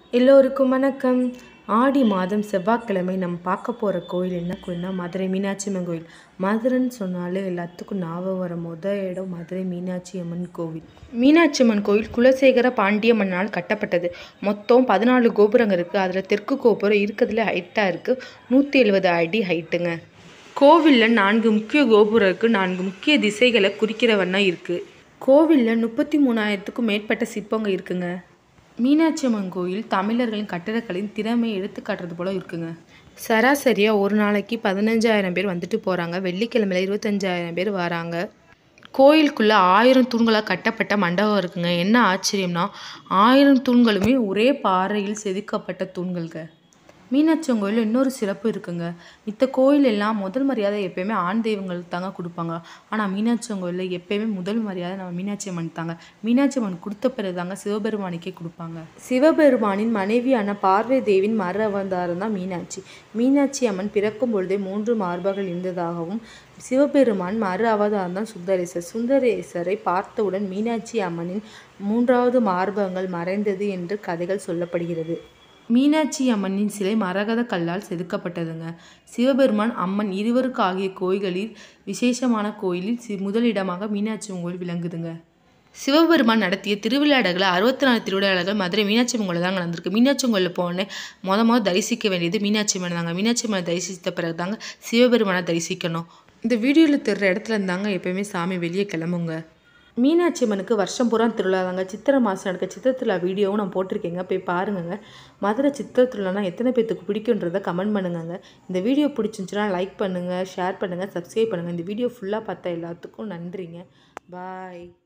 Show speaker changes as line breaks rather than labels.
எல்லோருக்கும் வணக்கம் ஆடி மாதம் செவ்வாய்க்கிழமை நம்ம பார்க்க போகிற கோயில் என்ன கோயில்னா மதுரை மீனாட்சி அம்மன் கோயில் மதுரைன்னு சொன்னாலே எல்லாத்துக்கும் ஞாபகம் வர முத இடம் மதுரை மீனாட்சி அம்மன் கோவில் மீனாட்சி அம்மன் கோயில் குலசேகர பாண்டிய மன்னால் கட்டப்பட்டது மொத்தம் பதினாலு கோபுரங்கள் இருக்குது அதில் தெற்கு கோபுரம் இருக்கிறதுல ஹைட்டாக இருக்குது நூற்றி எழுபது அடி ஹைட்டுங்க கோவிலில் நான்கு முக்கிய கோபுரம் இருக்குது நான்கு முக்கிய திசைகளை குறிக்கிற வண்ணம் இருக்குது கோவிலில் முப்பத்தி மூணாயிரத்துக்கும் மேற்பட்ட சிற்பங்க இருக்குங்க மீனாட்சி அம்மன் கோயில் தமிழர்களின் கட்டடக்கலையின் திறமையை எடுத்து காட்டுறது போல இருக்குங்க சராசரியாக ஒரு நாளைக்கு பதினஞ்சாயிரம் பேர் வந்துட்டு போகிறாங்க வெள்ளிக்கிழமையில இருபத்தஞ்சாயிரம் பேர் வராங்க கோயிலுக்குள்ளே ஆயிரம் தூண்களாக கட்டப்பட்ட மண்டபம் இருக்குங்க என்ன ஆச்சரியம்னா ஆயிரம் தூண்களுமே ஒரே பாறையில் செதுக்கப்பட்ட தூண்கள்ங்க மீனாட்சி அம்மன் கோயிலில் இன்னொரு சிறப்பு இருக்குங்க மித்த கோயில் எல்லாம் முதல் மரியாதை எப்பயுமே ஆண் தெய்வங்களுக்கு தாங்க கொடுப்பாங்க ஆனால் மீனாட்சி அம்மன் கோயிலில் எப்பயுமே முதல் மரியாதை நம்ம மீனாட்சி அம்மன் தாங்க மீனாட்சி அம்மன் கொடுத்த பிறகு தாங்க சிவபெருமானுக்கே கொடுப்பாங்க சிவபெருமானின் மனைவியான பார்வதி தேவியின் மறு அவதாரம் தான் மீனாட்சி மீனாட்சி அம்மன் பிறக்கும் பொழுதே மூன்று மார்பர்கள் இருந்ததாகவும் சிவபெருமான் மறு அவதாரம் தான் சுந்தரேசர் சுந்தரேசரை பார்த்தவுடன் மீனாட்சி அம்மனின் மூன்றாவது மார்பகங்கள் மறைந்தது என்று கதைகள் சொல்லப்படுகிறது மீனாட்சி அம்மனின் சிலை மரகத கல்லால் செதுக்கப்பட்டதுங்க சிவபெருமான் அம்மன் இருவருக்கு ஆகிய கோயில்களில் விசேஷமான கோயிலில் சி முதலிடமாக மீனாட்சி அம்மன் கோயில் விளங்குதுங்க சிவபெருமான் நடத்திய திருவிளையாடல்கள் அறுபத்தி நாலு திருவிளையாடல்கள் மதுரை மீனாட்சி அம்மன் கோயில் தாங்க நடந்திருக்கு மீனாட்சி அம்மன் கோயிலில் போனே மொத மொதல் தரிசிக்க வேண்டியது மீனாட்சி அம்மன் தாங்க மீனாட்சி அம்மனை தரிசித்த பிறகு தாங்க சிவபெருமானை தரிசிக்கணும் இந்த வீடியோவில் தெரிற இடத்துல இருந்தாங்க எப்பயுமே சாமி வெளியே கிளம்புங்க மீனாட்சி அம்மனுக்கு வருஷம் பூரா திருவிழா தாங்க சித்திரை மாதம் நடக்க சித்திரை திருவிழா வீடியோவும் நான் போட்டிருக்கேங்க போய் பாருங்கங்க மதுரை சித்திரை திருவிழானா எத்தனை பேர்த்துக்கு பிடிக்குன்றதை கமெண்ட் பண்ணுங்கங்க இந்த வீடியோ பிடிச்சிருந்துச்சுன்னா லைக் பண்ணுங்கள் ஷேர் பண்ணுங்கள் சப்ஸ்கிரைப் பண்ணுங்கள் இந்த வீடியோ ஃபுல்லாக பார்த்தா எல்லாத்துக்கும் நன்றிங்க பாய்